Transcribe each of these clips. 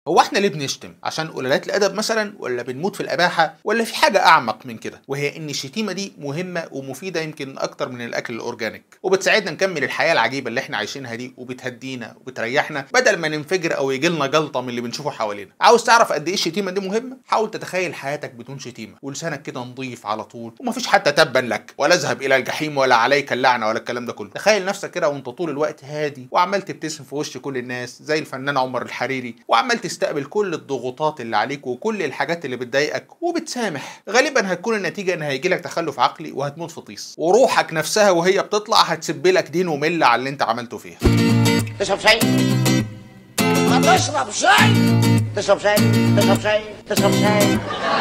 هو احنا ليه بنشتم عشان قلالات الادب مثلا ولا بنموت في الاباحه ولا في حاجه اعمق من كده وهي ان الشتيمه دي مهمه ومفيده يمكن اكتر من الاكل الاورجانيك وبتساعدنا نكمل الحياه العجيبه اللي احنا عايشينها دي وبتهدينا وبتريحنا بدل ما ننفجر او يجي لنا جلطه من اللي بنشوفه حوالينا عاوز تعرف قد ايه الشتيمه دي مهمه حاول تتخيل حياتك بدون شتيمه ولسانك كده نظيف على طول ومفيش حتى تبا لك ولا اذهب الى الجحيم ولا عليك اللعنه ولا الكلام ده كله تخيل نفسك كده وانت طول الوقت هادي وعمال تبتسم في وش كل الناس زي الفنان عمر الحريري وعمال تستقبل كل الضغوطات اللي عليك وكل الحاجات اللي بتضايقك وبتسامح غالبا هتكون النتيجه ان هيجي لك تخلف عقلي وهتموت في طيس وروحك نفسها وهي بتطلع هتسب لك دين ومله على اللي انت عملته فيها تشرب شاي ما تشرب شاي تشرب شاي تشرب شاي تشرب شاي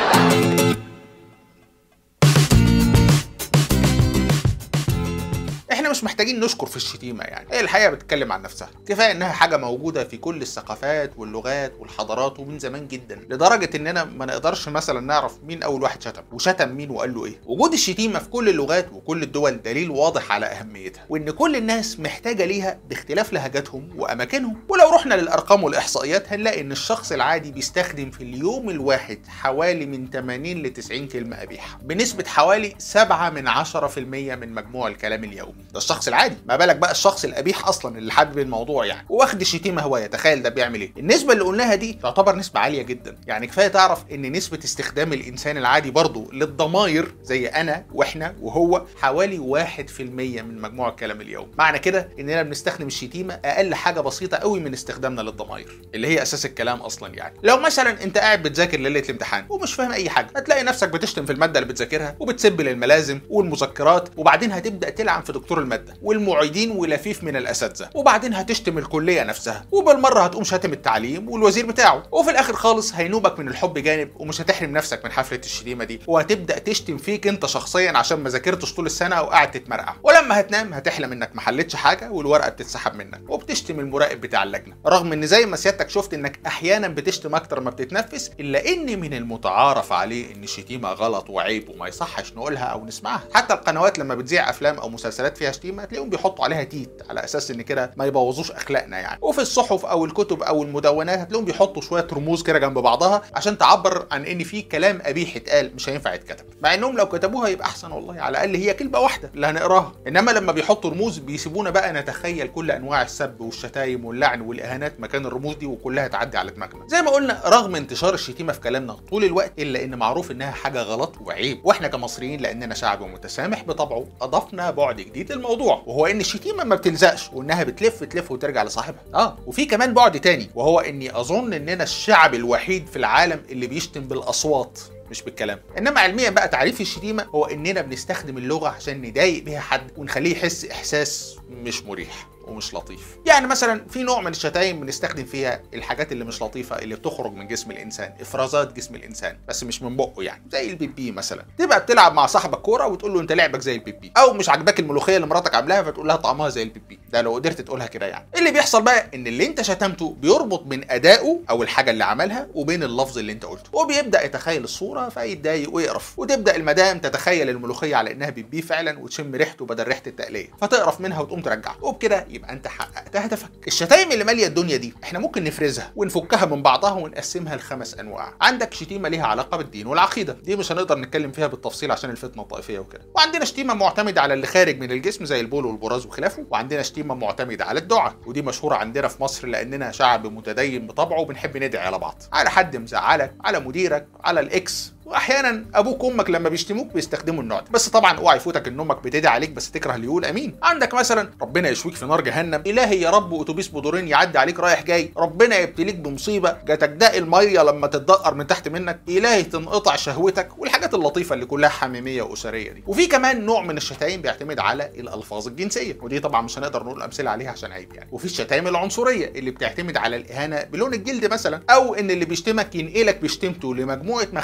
احنا مش محتاجين نشكر في الشتيمه يعني هي الحقيقه بتتكلم عن نفسها كفايه انها حاجه موجوده في كل الثقافات واللغات والحضارات ومن زمان جدا لدرجه اننا ما نقدرش مثلا نعرف مين اول واحد شتم وشتم مين وقال له ايه وجود الشتيمه في كل اللغات وكل الدول دليل واضح على اهميتها وان كل الناس محتاجه ليها باختلاف لهجاتهم واماكنهم ولو رحنا للارقام والاحصائيات هنلاقي ان الشخص العادي بيستخدم في اليوم الواحد حوالي من 80 ل 90 كلمه قبيحه بنسبه حوالي 7 من 10% من مجموع الكلام اليومي ده الشخص العادي ما بالك بقى الشخص القبيح اصلا اللي حابب الموضوع يعني واخد الشتيمه هوايه تخيل ده بيعمل ايه النسبه اللي قلناها دي تعتبر نسبه عاليه جدا يعني كفايه تعرف ان نسبه استخدام الانسان العادي برضه للضماير زي انا واحنا وهو حوالي 1% من مجموع الكلام اليومي معنى كده اننا بنستخدم الشتيمه اقل حاجه بسيطه قوي من استخدامنا للضماير اللي هي اساس الكلام اصلا يعني لو مثلا انت قاعد بتذاكر ليله الامتحان ومش فاهم اي حاجه هتلاقي نفسك بتشتم في الماده اللي بتذاكرها وبتسب للملازم والمذكرات وبعدين هتبدا تلعن في دكتور الماده والمعيدين ولفيف من الاساتذه وبعدين هتشتم الكليه نفسها وبالمره هتقوم شاتم التعليم والوزير بتاعه وفي الاخر خالص هينوبك من الحب جانب ومش هتحرم نفسك من حفله الشتيمه دي وهتبدا تشتم فيك انت شخصيا عشان ما ذاكرتش طول السنه وقاعد تتمرقع ولما هتنام هتحلم انك ما حلتش حاجه والورقه بتتسحب منك وبتشتم المراقب بتاع اللجنه رغم ان زي ما سيادتك شفت انك احيانا بتشتم اكتر ما بتتنفس الا ان من المتعارف عليه ان الشتيمه غلط وعيب وما يصحش نقولها او نسمعها حتى القنوات لما بتذيع افلام او مسلسلات فيها شتيمه هتلاقيهم بيحطوا عليها تيت على اساس ان كده ما يبوظوش اخلاقنا يعني وفي الصحف او الكتب او المدونات هتلاقيهم بيحطوا شويه رموز كده جنب بعضها عشان تعبر عن ان في كلام قبيح اتقال مش هينفع يتكتب مع انهم لو كتبوها يبقى احسن والله على الاقل هي كلمه واحده اللي هنقراها انما لما بيحطوا رموز بيسيبونا بقى نتخيل كل انواع السب والشتايم واللعن والاهانات مكان الرموز دي وكلها تعدي على دماغنا زي ما قلنا رغم انتشار الشتيمه في كلامنا طول الوقت الا ان معروف انها حاجه غلط وعيب واحنا كمصريين لاننا شعب متسامح بطبعه اضفنا بعد جديد للموضوع وهو ان الشتيمه ما بتلزقش وانها بتلف تلف وترجع لصاحبها اه وفي كمان بعد تاني وهو اني اظن اننا الشعب الوحيد في العالم اللي بيشتم بالاصوات مش بالكلام انما علميا بقى تعريف الشتيمه هو اننا بنستخدم اللغه عشان نضايق بيها حد ونخليه يحس احساس مش مريح ومش لطيف يعني مثلا في نوع من الشتايم بنستخدم فيها الحاجات اللي مش لطيفه اللي بتخرج من جسم الانسان افرازات جسم الانسان بس مش من بقه يعني زي البيبي مثلا تبقى بتلعب مع صاحبك كوره وتقول له انت لعبك زي البيبي او مش عاجباك الملوخيه اللي مراتك عاملاها فتقول لها طعمها زي البيبي ده لو قدرت تقولها كده يعني اللي بيحصل بقى ان اللي انت شتمته بيربط بين ادائه او الحاجه اللي عملها وبين اللفظ اللي انت قلته وبيبدا يتخيل الصوره فيتضايق ويقرف وتبدا المدام تتخيل الملوخيه على انها بيبي فعلا وتشم ريحته بدل ريحه التقليه فتقرف منها وتقوم ترجعها وبكده يبقى انت حققت هدفك الشتايم اللي ماليه الدنيا دي احنا ممكن نفرزها ونفكها من بعضها ونقسمها لخمس انواع عندك شتيمه ليها علاقه بالدين والعقيده دي مش هنقدر نتكلم فيها بالتفصيل عشان الفتنه الطائفيه وكده وعندنا شتيمه معتمده على اللي خارج من الجسم زي البول والبراز وخلافه وعندنا شتيمه معتمده على الدعاء ودي مشهوره عندنا في مصر لاننا شعب متدين بطبعه وبنحب ندعي على بعض على حد مزعلك على مديرك على الاكس واحيانا ابوك وامك لما بيشتموك بيستخدموا النوع ده بس طبعا اوعى يفوتك ان امك بتدعي عليك بس تكره اللي يقول امين عندك مثلا ربنا يشويك في نار جهنم الهي يا رب اتوبيس بدورين يعدي عليك رايح جاي ربنا يبتليك بمصيبه جاتك داء الميه لما تتدقر من تحت منك الهي تنقطع شهوتك والحاجات اللطيفه اللي كلها حميميه واسريه دي وفي كمان نوع من الشتايم بيعتمد على الالفاظ الجنسيه ودي طبعا مش هنقدر نقول امثله عليها عشان عيب يعني وفي الشتايم العنصريه اللي بتعتمد على الاهانه بلون الجلد مثلا او ان اللي بيشتمك ينقلك بشتمته لمجموعه مخلوقات تانية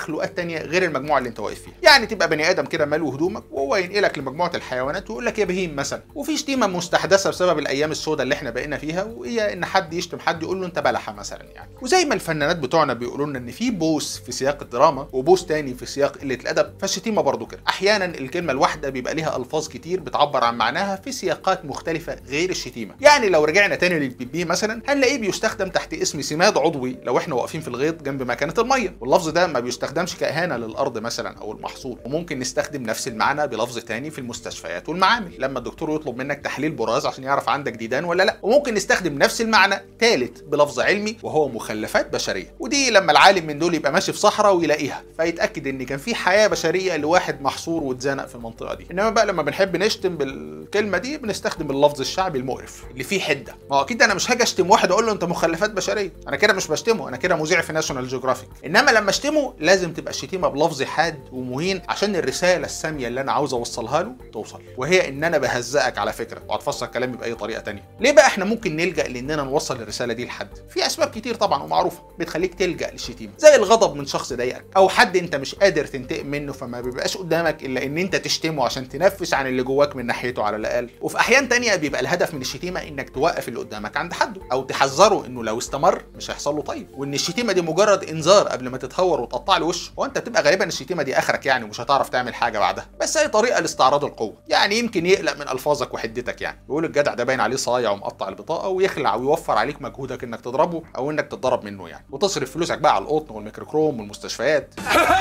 تانية غير المجموعه اللي انت واقف فيها يعني تبقى بني ادم كده مالو هدومك وهو ينقلك لمجموعه الحيوانات ويقول لك يا بهيم مثلا وفي شتيمه مستحدثه بسبب الايام السوداء اللي احنا بقينا فيها وهي ان حد يشتم حد يقول له انت بلحه مثلا يعني وزي ما الفنانات بتوعنا بيقولوا لنا ان في بوس في سياق الدراما وبوس تاني في سياق قله الادب فالشتيمه برضو كده احيانا الكلمه الواحده بيبقى ليها الفاظ كتير بتعبر عن معناها في سياقات مختلفه غير الشتيمه يعني لو رجعنا تاني للبيبي مثلا هنلاقيه بيستخدم تحت اسم سماد عضوي لو احنا واقفين في الغيط جنب مكانه الميه واللفظ ده ما بيستخدمش كاهانه للارض مثلا او المحصول وممكن نستخدم نفس المعنى بلفظ تاني في المستشفيات والمعامل لما الدكتور يطلب منك تحليل براز عشان يعرف عندك ديدان ولا لا وممكن نستخدم نفس المعنى ثالث بلفظ علمي وهو مخلفات بشريه ودي لما العالم من دول يبقى ماشي في صحراء ويلاقيها فيتاكد ان كان في حياه بشريه لواحد محصور واتزنق في المنطقه دي انما بقى لما بنحب نشتم بالكلمه دي بنستخدم اللفظ الشعبي المقرف اللي فيه حده ما هو اكيد انا مش هاجي اشتم واحد اقول له انت مخلفات بشريه انا كده مش بشتمه انا كده مذيع في ناشونال جيوغرافيك انما لما اشتمه لازم تبقى الشتيمه بلفظ حاد ومهين عشان الرساله الساميه اللي انا عاوز اوصلها له توصل وهي ان انا بهزقك على فكره وهتفسر كلامي باي طريقه تانية ليه بقى احنا ممكن نلجا لاننا نوصل الرساله دي لحد في اسباب كتير طبعا ومعروفه بتخليك تلجا للشتيمه زي الغضب من شخص ضايقك او حد انت مش قادر تنتقم منه فما بيبقاش قدامك الا ان انت تشتمه عشان تنفس عن اللي جواك من ناحيته على الاقل وفي احيان تانية بيبقى الهدف من الشتيمه انك توقف اللي قدامك عند حده او تحذره انه لو استمر مش هيحصل له طيب وان الشتيمه دي مجرد انذار قبل ما تتهور وتقطع له وشه وانت بتبقى غالبا الشتيمه دي اخرك يعني ومش هتعرف تعمل حاجه بعدها بس هي طريقه لاستعراض القوه يعني يمكن يقلق من الفاظك وحدتك يعني يقول الجدع ده باين عليه صايع ومقطع البطاقه ويخلع ويوفر عليك مجهودك انك تضربه او انك تتضرب منه يعني وتصرف فلوسك بقى على القطن والميكروكروم والمستشفيات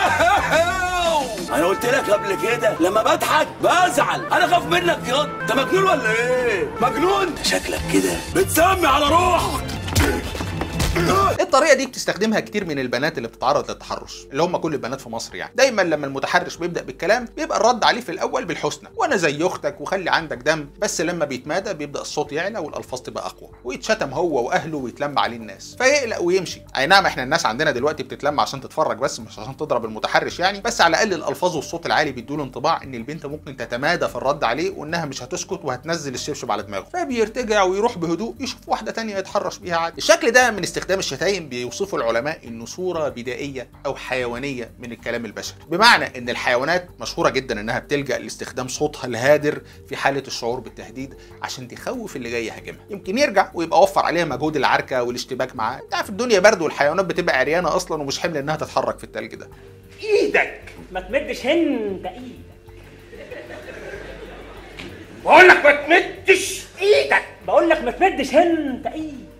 انا قلت لك قبل كده لما بضحك بزعل انا خاف منك ياض انت مجنون ولا ايه مجنون شكلك كده بتسمي على روحك الطريقه دي بتستخدمها كتير من البنات اللي بتتعرض للتحرش اللي هم كل البنات في مصر يعني دايما لما المتحرش بيبدا بالكلام بيبقى الرد عليه في الاول بالحسنى وانا زي اختك وخلي عندك دم بس لما بيتمادى بيبدا الصوت يعلى والالفاظ تبقى اقوى ويتشتم هو واهله ويتلم عليه الناس فيقلق ويمشي اي نعم احنا الناس عندنا دلوقتي بتتلم عشان تتفرج بس مش عشان تضرب المتحرش يعني بس على الاقل الالفاظ والصوت العالي بيدوا انطباع ان البنت ممكن تتمادى في الرد عليه وانها مش هتسكت وهتنزل الشبشب على دماغه فبيرتجع ويروح بهدوء يشوف واحده تانية يتحرش بيها عادي الشكل ده من استخدام الشتايم بيوصفوا العلماء انه صوره بدائيه او حيوانيه من الكلام البشري بمعنى ان الحيوانات مشهوره جدا انها بتلجا لاستخدام صوتها الهادر في حاله الشعور بالتهديد عشان تخوف اللي جاي يهاجمها يمكن يرجع ويبقى وفر عليها مجهود العركه والاشتباك معاه انت عارف الدنيا برد والحيوانات بتبقى عريانه اصلا ومش حمل انها تتحرك في التلج ده ايدك ما تمدش انت ايدك بقول لك ما تمدش ايدك بقول لك ما تمدش انت ايدك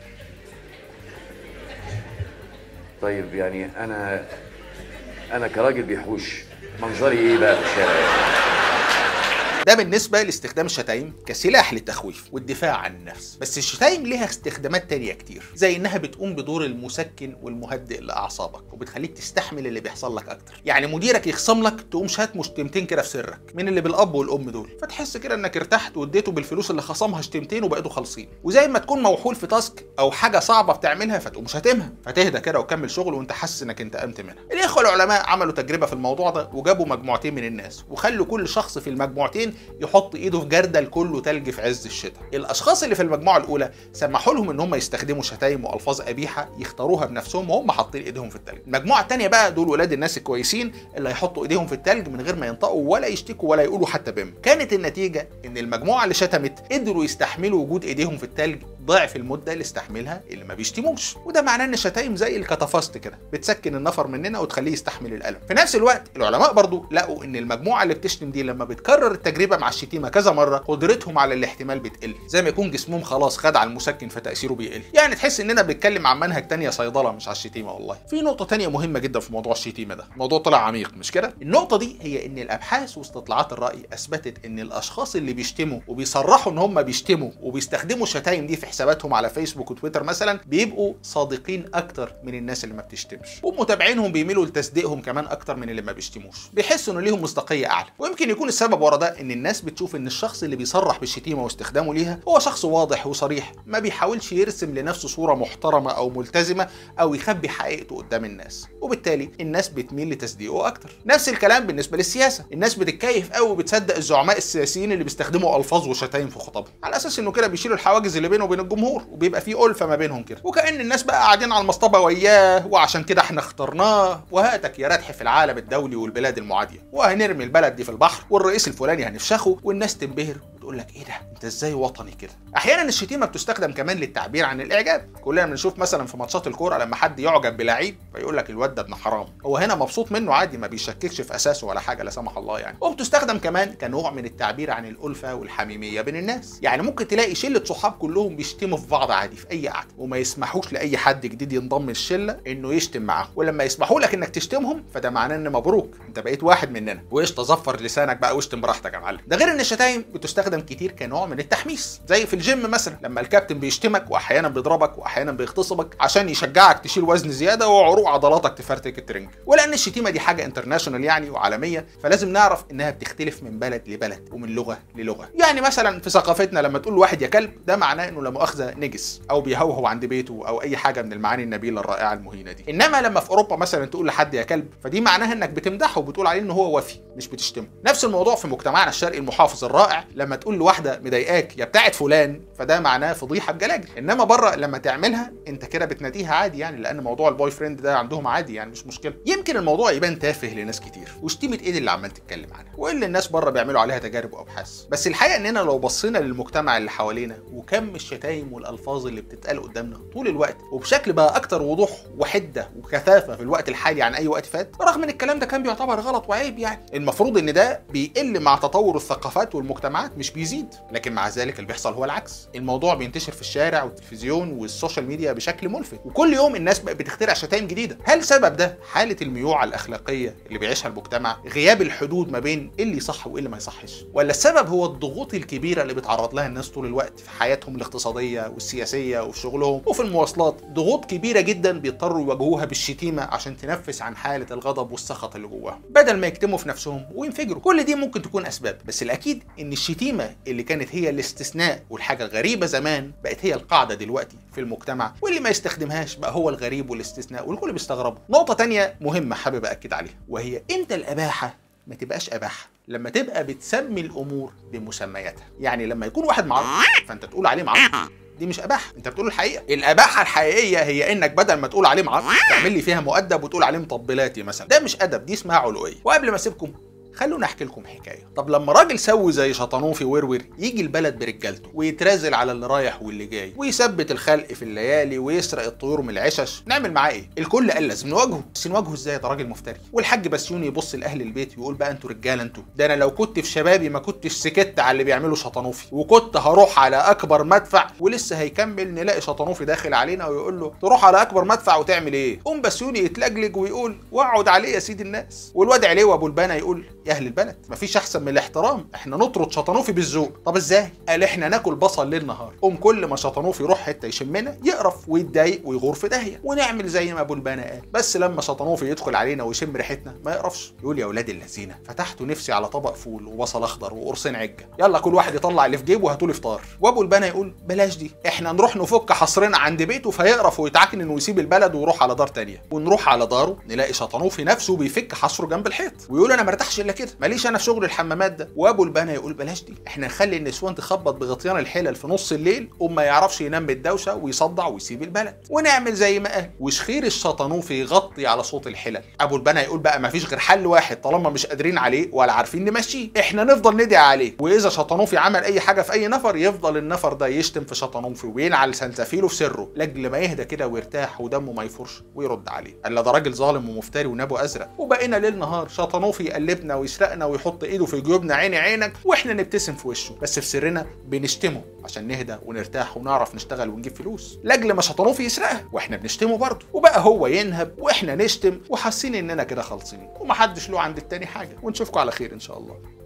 طيب يعني انا انا كراجل بيحوش منظري ايه بقى في الشارع ده بالنسبة لاستخدام الشتايم كسلاح للتخويف والدفاع عن النفس بس الشتايم ليها استخدامات تانية كتير زي انها بتقوم بدور المسكن والمهدئ لاعصابك وبتخليك تستحمل اللي بيحصل لك اكتر يعني مديرك يخصم لك تقوم شاتمه شتمتين كده في سرك من اللي بالاب والام دول فتحس كده انك ارتحت واديته بالفلوس اللي خصمها شتمتين وبقيتوا خالصين وزي ما تكون موحول في تاسك او حاجة صعبة بتعملها فتقوم شاتمها فتهدى كده وكمل شغل وانت حاسس انك انتقمت منها الاخوة العلماء عملوا تجربة في الموضوع ده وجابوا مجموعتين من الناس وخلوا كل شخص في المجموعتين يحط ايده في جردل كله تلج في عز الشتاء الاشخاص اللي في المجموعه الاولى سمحوا لهم ان هم يستخدموا شتايم والفاظ قبيحه يختاروها بنفسهم وهم حاطين ايديهم في التلج المجموعه الثانيه بقى دول ولاد الناس الكويسين اللي هيحطوا ايديهم في التلج من غير ما ينطقوا ولا يشتكوا ولا يقولوا حتى بم كانت النتيجه ان المجموعه اللي شتمت قدروا يستحملوا وجود ايديهم في التلج ضعف المده اللي استحملها اللي ما بيشتموش وده معناه ان الشتايم زي الكتافاست كده بتسكن النفر مننا وتخليه يستحمل الالم في نفس الوقت العلماء برضو لقوا ان المجموعه اللي بتشتم دي لما بتكرر التجربه مع الشتيمه كذا مره قدرتهم على الاحتمال بتقل زي ما يكون جسمهم خلاص خد على المسكن فتاثيره بيقل يعني تحس اننا بنتكلم عن منهج تانية صيدله مش على الشتيمه والله في نقطه تانية مهمه جدا في موضوع الشتيمه ده الموضوع طلع عميق مش كده النقطه دي هي ان الابحاث واستطلاعات الراي اثبتت ان الاشخاص اللي بيشتموا وبيصرحوا ان هم بيشتموا وبيستخدموا الشتايم دي في حساباتهم على فيسبوك وتويتر مثلا بيبقوا صادقين اكتر من الناس اللي ما بتشتمش ومتابعينهم بيميلوا لتصديقهم كمان اكتر من اللي ما بيشتموش بيحسوا ان ليهم مصداقيه اعلى ويمكن يكون السبب ورا ده ان الناس بتشوف ان الشخص اللي بيصرح بالشتيمه واستخدامه ليها هو شخص واضح وصريح ما بيحاولش يرسم لنفسه صوره محترمه او ملتزمه او يخبي حقيقته قدام الناس وبالتالي الناس بتميل لتصديقه اكتر نفس الكلام بالنسبه للسياسه الناس بتتكيف قوي وبتصدق الزعماء السياسيين اللي بيستخدموا الفاظ وشتايم في خطابهم على اساس انه كده بيشيلوا الحواجز اللي بينه وبين الجمهور وبيبقى فيه ألفة ما بينهم كده وكأن الناس بقى قاعدين على المصطبة وياه وعشان كده احنا اخترناه وهاتك يا ردح في العالم الدولي والبلاد المعادية وهنرمي البلد دي في البحر والرئيس الفلاني هنفشخه والناس تنبهر وتقول لك ايه ده انت ازاي وطني كده احيانا الشتيمه بتستخدم كمان للتعبير عن الاعجاب كلنا بنشوف مثلا في ماتشات الكوره لما حد يعجب بلعيب فيقول لك الواد ده ابن حرام هو هنا مبسوط منه عادي ما بيشككش في اساسه ولا حاجه لا سمح الله يعني وبتستخدم كمان كنوع من التعبير عن الالفه والحميميه بين الناس يعني ممكن تلاقي شله صحاب كلهم بيشتموا في بعض عادي في اي قعده وما يسمحوش لاي حد جديد ينضم الشله انه يشتم معاهم ولما يسمحوا لك انك تشتمهم فده معناه ان مبروك انت بقيت واحد مننا وقشطه ظفر لسانك بقى واشتم براحتك يا معلم ده غير ان الشتايم بتستخدم كتير كنوع من التحميس زي في الجيم مثلا لما الكابتن بيشتمك واحيانا بيضربك واحيانا بيغتصبك عشان يشجعك تشيل وزن زياده وعروق عضلاتك تفرتك الترنج ولان الشتيمه دي حاجه انترناشونال يعني وعالميه فلازم نعرف انها بتختلف من بلد لبلد ومن لغه للغه يعني مثلا في ثقافتنا لما تقول لواحد يا كلب ده معناه انه لا مؤاخذه نجس او بيهوهو عند بيته او اي حاجه من المعاني النبيله الرائعه المهينه دي انما لما في اوروبا مثلا تقول لحد يا كلب فدي معناها انك بتمدحه وبتقول عليه ان هو وفي مش بتشتمه نفس الموضوع في مجتمعنا الشرقي المحافظ الرائع لما تقول لواحده مضايقاك يا بتاعت فلان فده معناه فضيحه بجلاجل انما بره لما تعملها انت كده بتناديها عادي يعني لان موضوع البوي فريند ده عندهم عادي يعني مش مشكله يمكن الموضوع يبان تافه لناس كتير وشتيمه ايه دي اللي عمال تتكلم عنها وايه اللي الناس بره بيعملوا عليها تجارب وابحاث بس الحقيقه اننا لو بصينا للمجتمع اللي حوالينا وكم الشتايم والالفاظ اللي بتتقال قدامنا طول الوقت وبشكل بقى اكتر وضوح وحده وكثافه في الوقت الحالي عن اي وقت فات رغم ان الكلام ده كان بيعتبر غلط وعيب يعني المفروض ان ده بيقل مع تطور الثقافات والمجتمعات مش بيزيد لكن مع ذلك اللي بيحصل هو العكس الموضوع بينتشر في الشارع والتلفزيون والسوشيال ميديا بشكل ملفت وكل يوم الناس بقت بتخترع شتايم جديده هل سبب ده حاله الميوعه الاخلاقيه اللي بيعيشها المجتمع غياب الحدود ما بين إيه اللي صح وايه اللي ما يصحش ولا السبب هو الضغوط الكبيره اللي بيتعرض لها الناس طول الوقت في حياتهم الاقتصاديه والسياسيه وفي شغلهم وفي المواصلات ضغوط كبيره جدا بيضطروا يواجهوها بالشتيمه عشان تنفس عن حاله الغضب والسخط اللي جواهم بدل ما يكتموا في نفسهم وينفجروا كل دي ممكن تكون اسباب بس الاكيد ان الشتيمه اللي كانت هي الاستثناء والحاجه الغريبه زمان بقت هي القاعده دلوقتي في المجتمع واللي ما يستخدمهاش بقى هو الغريب والاستثناء والكل بيستغربوا نقطه تانية مهمه حابب اكد عليها وهي امتى الاباحه ما تبقاش اباحه لما تبقى بتسمي الامور بمسمياتها يعني لما يكون واحد معروف فانت تقول عليه معروف دي مش اباحه انت بتقول الحقيقه الاباحه الحقيقيه هي انك بدل ما تقول عليه معروف تعمل لي فيها مؤدب وتقول عليه مطبلاتي مثلا ده مش ادب دي اسمها علويه وقبل ما اسيبكم خلونا احكي لكم حكايه طب لما راجل سوي زي شطنوفي ورور يجي البلد برجالته ويترازل على اللي رايح واللي جاي ويثبت الخلق في الليالي ويسرق الطيور من العشش نعمل معاه ايه الكل قال لازم نواجهه بس نواجهه ازاي ده راجل مفتري والحاج بسيوني يبص لاهل البيت ويقول بقى انتوا رجاله انتوا ده انا لو كنت في شبابي ما كنتش سكت على اللي بيعمله شطنوفي وكنت هروح على اكبر مدفع ولسه هيكمل نلاقي شطنوفي داخل علينا ويقول له تروح على اكبر مدفع وتعمل ايه قوم بسيوني يتلجلج ويقول واقعد عليه يا سيد الناس والواد عليه وابو البنا يقول يا اهل البلد مفيش احسن من الاحترام احنا نطرد شطنوفي بالذوق طب ازاي قال احنا ناكل بصل ليل نهار قوم كل ما شطنوفي يروح حته يشمنا يقرف ويتضايق ويغور في داهيه ونعمل زي ما ابو البنا قال بس لما شطنوفي يدخل علينا ويشم ريحتنا ما يقرفش يقول يا اولاد اللذينه فتحت نفسي على طبق فول وبصل اخضر وقرصين عجه يلا كل واحد يطلع اللي في جيبه وهاتوا لي فطار وابو البنا يقول بلاش دي احنا نروح نفك حصرنا عند بيته فيقرف ويتعكنن ويسيب البلد ويروح على دار تانية ونروح على داره نلاقي شطنوفي نفسه بيفك حصره جنب الحيط ويقول انا مرتاحش الا كده ماليش انا في شغل الحمامات ده وابو البنا يقول بلاش دي احنا نخلي النسوان تخبط بغطيان الحلل في نص الليل وما يعرفش ينام بالدوشه ويصدع ويسيب البلد ونعمل زي ما قال وشخير الشطنوفي يغطي على صوت الحلل ابو البنا يقول بقى ما فيش غير حل واحد طالما مش قادرين عليه ولا عارفين نمشيه احنا نفضل ندعي عليه واذا شطنوفي عمل اي حاجه في اي نفر يفضل النفر ده يشتم في شطنوفي وينعل سلسفيله في سره لاجل ما يهدى كده ويرتاح ودمه ما يفرش ويرد عليه قال ده راجل ظالم ومفتري ونبو ازرق وبقينا ليل نهار شطنوفي يقلبنا ويسرقنا ويحط ايده في جيوبنا عيني عينك واحنا نبتسم في وشه بس في سرنا بنشتمه عشان نهدى ونرتاح ونعرف نشتغل ونجيب فلوس لاجل ما شطنوفي يسرقها واحنا بنشتمه برضه وبقى هو ينهب واحنا نشتم وحاسين اننا كده خالصين ومحدش له عند التاني حاجه ونشوفكم على خير ان شاء الله